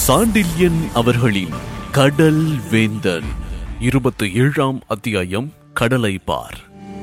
சாண்டில்யன் அவர்களின் கடல் வேந்தன் இருபத்தி ஏழாம் அத்தியாயம் கடலை பார்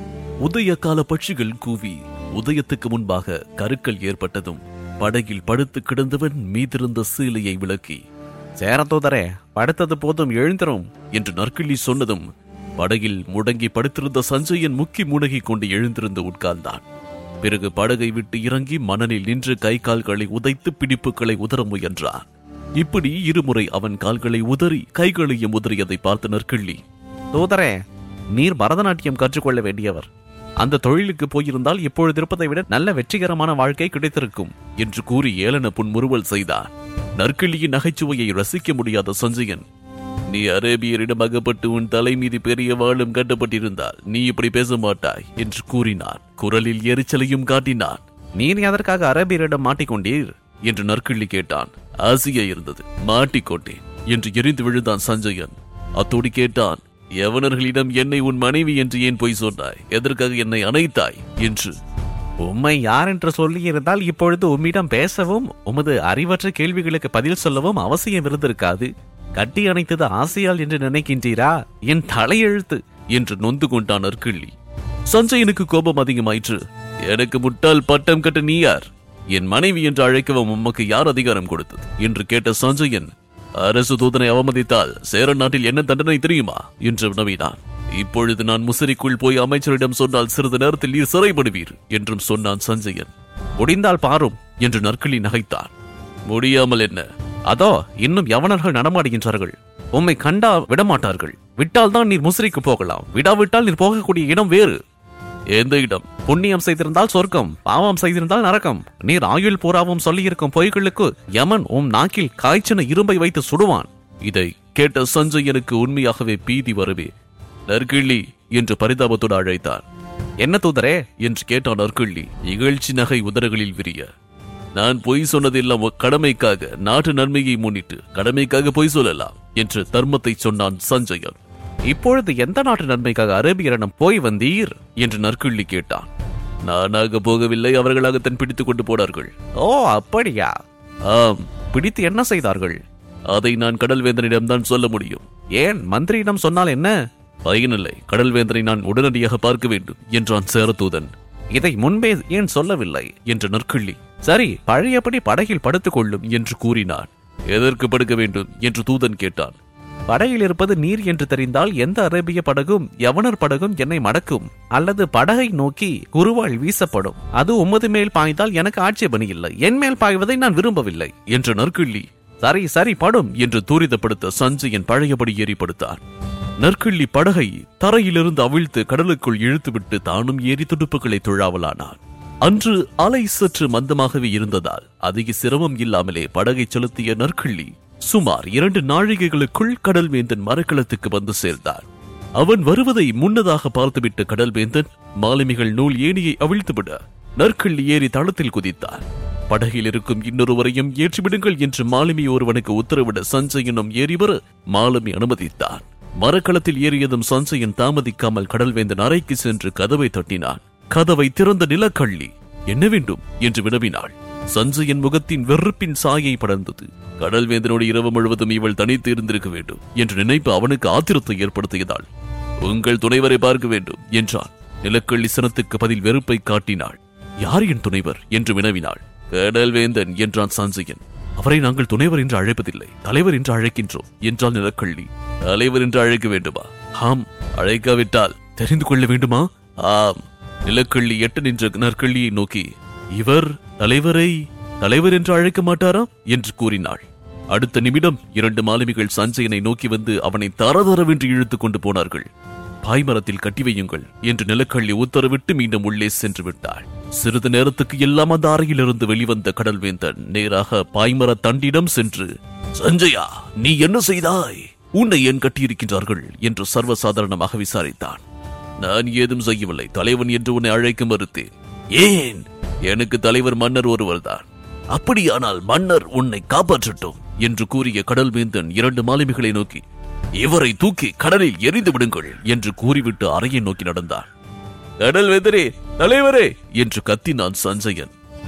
உதய கால பட்சிகள் கூவி உதயத்துக்கு முன்பாக கருக்கள் ஏற்பட்டதும் படகில் படுத்து கிடந்தவன் மீதிருந்த சீலையை விளக்கி சேரத்தோதரே படுத்தது போதும் எழுந்திரும் என்று நற்கிள்ளி சொன்னதும் படகில் முடங்கி படுத்திருந்த சஞ்சயன் முக்கி முடங்கிக் கொண்டு எழுந்திருந்து உட்கார்ந்தான் பிறகு படகை விட்டு இறங்கி மணலில் நின்று கை கால்களை உதைத்து பிடிப்புகளை உதற முயன்றான் இப்படி இருமுறை அவன் கால்களை உதறி கைகளையும் உதறியதை பார்த்த நற்கிள்ளி தூதரே நீர் பரதநாட்டியம் கற்றுக்கொள்ள வேண்டியவர் அந்த தொழிலுக்கு போயிருந்தால் இப்பொழுது இருப்பதை விட நல்ல வெற்றிகரமான வாழ்க்கை கிடைத்திருக்கும் என்று கூறி ஏளன புன்முறுவல் செய்தான் நற்கிள்ளியின் நகைச்சுவையை ரசிக்க முடியாத சஞ்சயன் நீ அரேபியரிடம் அகப்பட்டு உன் தலை மீது பெரிய வாளும் கட்டப்பட்டிருந்தால் நீ இப்படி பேச மாட்டாய் என்று கூறினான் குரலில் எரிச்சலையும் காட்டினான் நீர் எதற்காக அரபியரிடம் மாட்டிக்கொண்டீர் என்று நற்கிள்ளி கேட்டான் ஆசையா இருந்தது மாட்டிக்கொண்டேன் என்று எரிந்து விழுந்தான் சஞ்சயன் அத்தோடு கேட்டான் யவனர்களிடம் என்னை உன் மனைவி என்று ஏன் பொய் சொன்னாய் எதற்காக என்னை அணைத்தாய் என்று உம்மை யார் என்று சொல்லியிருந்தால் இப்பொழுது உம்மிடம் பேசவும் உமது அறிவற்ற கேள்விகளுக்கு பதில் சொல்லவும் அவசியம் இருந்திருக்காது கட்டி அணைத்தது ஆசையால் என்று நினைக்கின்றீரா என் தலையெழுத்து என்று நொந்து கொண்டான் நற்கிள்ளி சஞ்சயனுக்கு கோபம் அதிகமாயிற்று எனக்கு முட்டாள் பட்டம் கட்ட நீ யார் என் மனைவி என்று அழைக்கவும் உமக்கு யார் அதிகாரம் கொடுத்தது என்று கேட்ட சஞ்சயன் அரசு தூதனை அவமதித்தால் சேர நாட்டில் என்ன தண்டனை தெரியுமா என்று வினவினான் இப்பொழுது நான் முசிறிக்குள் போய் அமைச்சரிடம் சொன்னால் சிறிது நேரத்தில் நீர் சிறைப்படுவீர் என்றும் சொன்னான் சஞ்சயன் முடிந்தால் பாரும் என்று நற்கிள்ளி நகைத்தான் முடியாமல் என்ன அதோ இன்னும் யவனர்கள் நடமாடுகின்றார்கள் உம்மை கண்டா விடமாட்டார்கள் விட்டால் தான் நீர் முசிறிக்கு போகலாம் விடாவிட்டால் நீர் போகக்கூடிய இடம் வேறு எந்த இடம் புண்ணியம் செய்திருந்தால் சொர்க்கம் பாவம் செய்திருந்தால் நரகம் நீர் ஆயுள் பூராவும் சொல்லியிருக்கும் பொய்களுக்கு யமன் உம் நாக்கில் காய்ச்சன இரும்பை வைத்து சுடுவான் இதை கேட்ட சஞ்சயனுக்கு உண்மையாகவே பீதி வரவே நற்கிள்ளி என்று பரிதாபத்தோடு அழைத்தான் என்ன தூதரே என்று கேட்டான் நற்கிள்ளி இகழ்ச்சி நகை உதரகளில் விரிய நான் பொய் சொன்னதெல்லாம் உன் கடமைக்காக நாட்டு நன்மையை முன்னிட்டு கடமைக்காக பொய் சொல்லலாம் என்று தர்மத்தை சொன்னான் சஞ்சயன் இப்பொழுது எந்த நாட்டு நன்மைக்காக அரேபியரிடம் போய் வந்தீர் என்று நற்கிள்ளி கேட்டான் நானாக போகவில்லை அவர்களாக தன் பிடித்துக் கொண்டு போனார்கள் ஓ அப்படியா ஆம் பிடித்து என்ன செய்தார்கள் அதை நான் கடல்வேந்தனிடம் தான் சொல்ல முடியும் ஏன் மந்திரியிடம் சொன்னால் என்ன பயனில்லை கடல்வேந்தனை நான் உடனடியாக பார்க்க வேண்டும் என்றான் சேரதூதன் இதை முன்பே ஏன் சொல்லவில்லை என்ற நற்கிள்ளி சரி பழையபடி படகில் படுத்துக் கொள்ளும் என்று கூறினான் எதற்கு படுக்க வேண்டும் என்று தூதன் கேட்டான் படகில் இருப்பது நீர் என்று தெரிந்தால் எந்த அரேபிய படகும் யவனர் படகும் என்னை மடக்கும் அல்லது படகை நோக்கி குருவாள் வீசப்படும் அது உமது மேல் பாய்ந்தால் எனக்கு ஆட்சேபணி இல்லை என் மேல் பாய்வதை நான் விரும்பவில்லை என்ற நற்கிள்ளி சரி சரி படும் என்று தூரிதப்படுத்த சஞ்சயன் பழையபடி ஏறிப்படுத்தான் நற்கிள்ளி படகை தரையிலிருந்து அவிழ்த்து கடலுக்குள் இழுத்துவிட்டு தானும் ஏறி துடுப்புகளை துழாவலானான் அன்று அலை சற்று மந்தமாகவே இருந்ததால் அதிக சிரமம் இல்லாமலே படகை செலுத்திய நற்கிள்ளி சுமார் இரண்டு நாழிகைகளுக்குள் கடல்வேந்தன் மரக்களத்துக்கு வந்து சேர்ந்தான் அவன் வருவதை முன்னதாக பார்த்துவிட்ட கடல்வேந்தன் மாலுமிகள் நூல் ஏணியை அவிழ்த்துவிட நற்கிள்ளி ஏறி தளத்தில் குதித்தான் படகில் இருக்கும் இன்னொருவரையும் ஏற்றிவிடுங்கள் என்று மாலுமி ஒருவனுக்கு உத்தரவிட சஞ்சயனும் ஏறி வர மாலுமி அனுமதித்தான் மரக்களத்தில் ஏறியதும் சஞ்சயன் தாமதிக்காமல் கடல்வேந்தன் அறைக்கு சென்று கதவை தட்டினான் கதவை திறந்த நிலக்கள்ளி என்ன வேண்டும் என்று வினவினாள் சஞ்சயன் முகத்தின் வெறுப்பின் சாயை படர்ந்தது கடல்வேந்தனோடு இரவு முழுவதும் இவள் தனித்து இருந்திருக்க வேண்டும் என்ற நினைப்பு அவனுக்கு ஆத்திரத்தை ஏற்படுத்தியதால் உங்கள் துணைவரை பார்க்க வேண்டும் என்றான் நிலக்கள்ளி சனத்துக்கு பதில் வெறுப்பை காட்டினாள் யார் என் துணைவர் என்று வினவினாள் கடல்வேந்தன் என்றான் சஞ்சயன் அவரை நாங்கள் துணைவர் என்று அழைப்பதில்லை தலைவர் என்று அழைக்கின்றோம் என்றால் நிலக்கள்ளி தலைவர் என்று அழைக்க வேண்டுமா ஆம் அழைக்காவிட்டால் தெரிந்து கொள்ள வேண்டுமா ஆம் நிலக்கள்ளி எட்டு நின்ற நற்கள்ளியை நோக்கி இவர் தலைவரை தலைவர் என்று அழைக்க மாட்டாராம் என்று கூறினாள் அடுத்த நிமிடம் இரண்டு மாலுமிகள் சஞ்சயனை நோக்கி வந்து அவனை தரதரவென்று இழுத்துக் கொண்டு போனார்கள் பாய்மரத்தில் கட்டி வையுங்கள் என்று நிலக்கள்ளி உத்தரவிட்டு மீண்டும் உள்ளே சென்று விட்டாள் சிறிது நேரத்துக்கு எல்லாம் அந்த அறையிலிருந்து வெளிவந்த கடல்வேந்தன் நேராக பாய்மர தண்டிடம் சென்று சஞ்சயா நீ என்ன செய்தாய் உன்னை ஏன் கட்டியிருக்கின்றார்கள் என்று சர்வசாதாரணமாக விசாரித்தான் நான் ஏதும் செய்யவில்லை தலைவன் என்று உன்னை அழைக்க மறுத்தேன் ஏன் எனக்கு தலைவர் மன்னர் ஒருவர்தான் அப்படியானால் மன்னர் உன்னை காப்பாற்றட்டும் என்று கூறிய கடல்வேந்தன் இரண்டு மாலுமிகளை நோக்கி இவரை தூக்கி கடலில் எரிந்து விடுங்கள் என்று கூறிவிட்டு அறையை நோக்கி நடந்தான் கடல் வெதரே தலைவரே என்று கத்தினான் சஞ்சயன்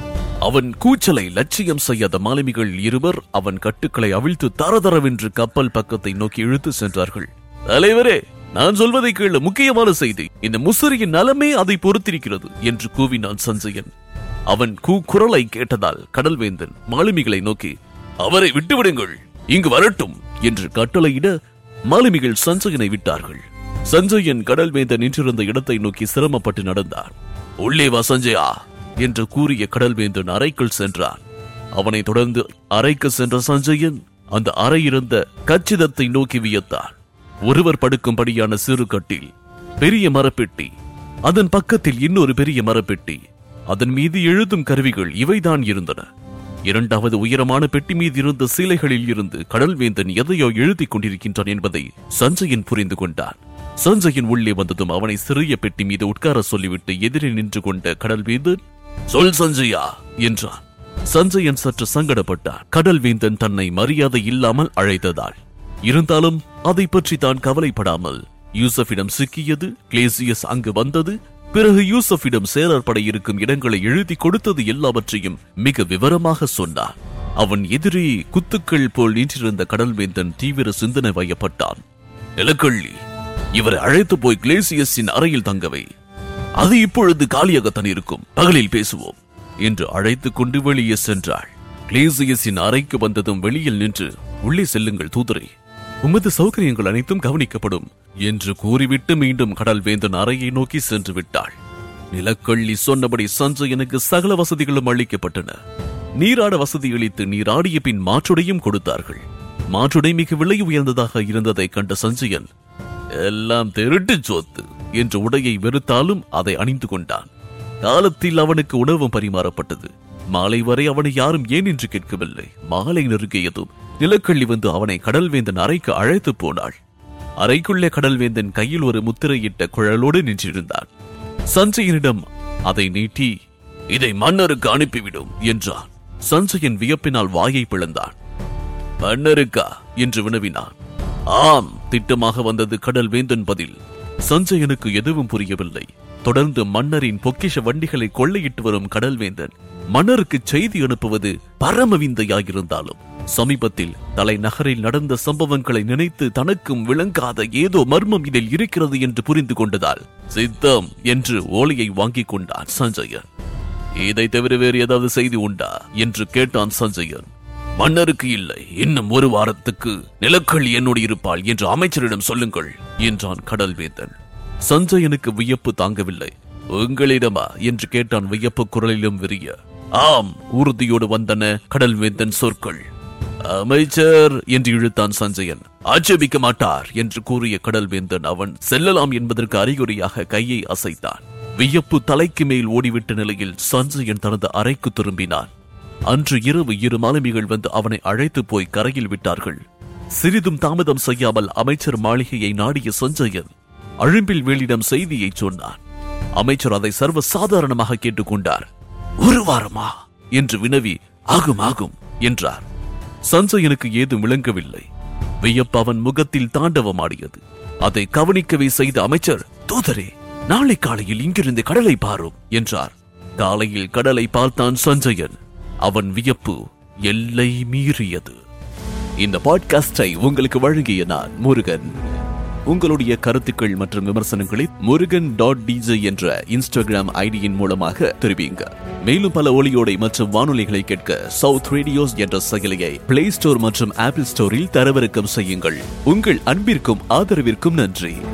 அவன் கூச்சலை லட்சியம் செய்யாத மாலுமிகள் இருவர் அவன் கட்டுக்களை அவிழ்த்து தரதரவென்று கப்பல் பக்கத்தை நோக்கி இழுத்து சென்றார்கள் தலைவரே நான் சொல்வதை கேளு முக்கியமான செய்தி இந்த முசிறியின் நலமே அதை பொறுத்திருக்கிறது என்று கூவினான் சஞ்சயன் அவன் கூ குரலை கேட்டதால் கடல்வேந்தன் மாலுமிகளை நோக்கி அவரை விட்டுவிடுங்கள் இங்கு வரட்டும் என்று கட்டளையிட மாலுமிகள் சஞ்சயனை விட்டார்கள் சஞ்சயன் கடல்வேந்தன் நின்றிருந்த இடத்தை நோக்கி சிரமப்பட்டு நடந்தான் உள்ளே வா சஞ்சயா என்று கூறிய கடல்வேந்தன் அறைக்குள் சென்றான் அவனை தொடர்ந்து அறைக்கு சென்ற சஞ்சயன் அந்த அறை இருந்த கச்சிதத்தை நோக்கி வியத்தான் ஒருவர் படுக்கும்படியான சிறு கட்டில் பெரிய மரப்பெட்டி அதன் பக்கத்தில் இன்னொரு பெரிய மரப்பெட்டி அதன் மீது எழுதும் கருவிகள் இவைதான் இருந்தன இரண்டாவது உயரமான பெட்டி மீது இருந்த சீலைகளில் இருந்து கடல்வேந்தன் எதையோ எழுதிக் கொண்டிருக்கின்றான் என்பதை சஞ்சயன் புரிந்து கொண்டான் சஞ்சயன் உள்ளே வந்ததும் அவனை சிறிய பெட்டி மீது உட்கார சொல்லிவிட்டு எதிரே நின்று கொண்ட கடல்வேந்தன் சொல் சஞ்சயா என்றான் சஞ்சயன் சற்று சங்கடப்பட்டான் கடல்வேந்தன் தன்னை மரியாதை இல்லாமல் அழைத்ததால் இருந்தாலும் அதை பற்றி தான் கவலைப்படாமல் யூசஃபிடம் சிக்கியது கிளேசியஸ் அங்கு வந்தது பிறகு யூசஃபிடம் சேரர் படை இருக்கும் இடங்களை எழுதி கொடுத்தது எல்லாவற்றையும் மிக விவரமாக சொன்னான் அவன் எதிரே குத்துக்கள் போல் நின்றிருந்த கடல்வேந்தன் தீவிர சிந்தனை வயப்பட்டான் நிலக்கள்ளி இவரை அழைத்து போய் கிளேசியஸின் அறையில் தங்கவை அது இப்பொழுது காலியாகத்தான் இருக்கும் பகலில் பேசுவோம் என்று அழைத்துக் கொண்டு வெளியே சென்றாள் கிளேசியஸின் அறைக்கு வந்ததும் வெளியில் நின்று உள்ளே செல்லுங்கள் தூதரை உமது சௌகரியங்கள் அனைத்தும் கவனிக்கப்படும் என்று கூறிவிட்டு மீண்டும் கடல் வேந்தன் அறையை நோக்கி சென்று விட்டாள் நிலக்கள்ளி சொன்னபடி சஞ்சயனுக்கு சகல வசதிகளும் அளிக்கப்பட்டன நீராட வசதி அளித்து நீராடிய பின் மாற்றுடையும் கொடுத்தார்கள் மாற்றுடை மிக விலை உயர்ந்ததாக இருந்ததை கண்ட சஞ்சயன் எல்லாம் திருட்டு சொத்து என்ற உடையை வெறுத்தாலும் அதை அணிந்து கொண்டான் காலத்தில் அவனுக்கு உணவும் பரிமாறப்பட்டது மாலை வரை அவனை யாரும் ஏன் என்று கேட்கவில்லை மாலை நெருங்கியதும் நிலக்கள்ளி வந்து அவனை கடல்வேந்தன் அறைக்கு அழைத்து போனாள் அறைக்குள்ளே கடல்வேந்தன் கையில் ஒரு முத்திரையிட்ட குழலோடு நின்றிருந்தான் சஞ்சயனிடம் அதை நீட்டி இதை மன்னருக்கு அனுப்பிவிடும் என்றான் சஞ்சயன் வியப்பினால் வாயை பிளந்தான் மன்னருக்கா என்று வினவினான் ஆம் திட்டமாக வந்தது கடல் வேந்தன் பதில் சஞ்சயனுக்கு எதுவும் புரியவில்லை தொடர்ந்து மன்னரின் பொக்கிஷ வண்டிகளை கொள்ளையிட்டு வரும் கடல்வேந்தன் மன்னருக்கு செய்தி அனுப்புவது பரமவிந்தையாயிருந்தாலும் சமீபத்தில் தலைநகரில் நடந்த சம்பவங்களை நினைத்து தனக்கும் விளங்காத ஏதோ மர்மம் இதில் இருக்கிறது என்று புரிந்து கொண்டதால் சித்தம் என்று ஓலையை வாங்கிக் கொண்டான் சஞ்சயன் இதை தவிர வேறு ஏதாவது செய்தி உண்டா என்று கேட்டான் சஞ்சயன் மன்னருக்கு இல்லை இன்னும் ஒரு வாரத்துக்கு நிலக்கள்ளி என்னோடு இருப்பாள் என்று அமைச்சரிடம் சொல்லுங்கள் என்றான் கடல்வேந்தன் சஞ்சயனுக்கு வியப்பு தாங்கவில்லை உங்களிடமா என்று கேட்டான் வியப்பு குரலிலும் விரிய ஆம் உறுதியோடு வந்தன கடல்வேந்தன் சொற்கள் அமைச்சர் என்று இழுத்தான் சஞ்சயன் ஆட்சேபிக்க மாட்டார் என்று கூறிய கடல்வேந்தன் அவன் செல்லலாம் என்பதற்கு அறிகுறியாக கையை அசைத்தான் வியப்பு தலைக்கு மேல் ஓடிவிட்ட நிலையில் சஞ்சயன் தனது அறைக்கு திரும்பினான் அன்று இரவு இரு மாலுமிகள் வந்து அவனை அழைத்து போய் கரையில் விட்டார்கள் சிறிதும் தாமதம் செய்யாமல் அமைச்சர் மாளிகையை நாடிய சஞ்சயன் அழும்பில் வேலிடம் செய்தியை சொன்னான் அமைச்சர் அதை சர்வ சாதாரணமாக கேட்டுக்கொண்டார் ஒரு வாரமா என்று வினவி ஆகும் ஆகும் என்றார் சஞ்சயனுக்கு ஏதும் விளங்கவில்லை வியப்பு அவன் முகத்தில் தாண்டவமாடியது அதை கவனிக்கவே செய்த அமைச்சர் தூதரே நாளை காலையில் இங்கிருந்து கடலை பாரும் என்றார் காலையில் கடலை பார்த்தான் சஞ்சயன் அவன் வியப்பு எல்லை மீறியது இந்த பாட்காஸ்டை உங்களுக்கு வழங்கிய நான் முருகன் உங்களுடைய கருத்துக்கள் மற்றும் விமர்சனங்களை முருகன் டாட் டிஜே என்ற இன்ஸ்டாகிராம் ஐடியின் மூலமாக தெரிவிங்க மேலும் பல ஒளியோடை மற்றும் வானொலிகளை கேட்க சவுத் ரேடியோஸ் என்ற செயலியை பிளே ஸ்டோர் மற்றும் ஆப்பிள் ஸ்டோரில் தரவிறக்கம் செய்யுங்கள் உங்கள் அன்பிற்கும் ஆதரவிற்கும் நன்றி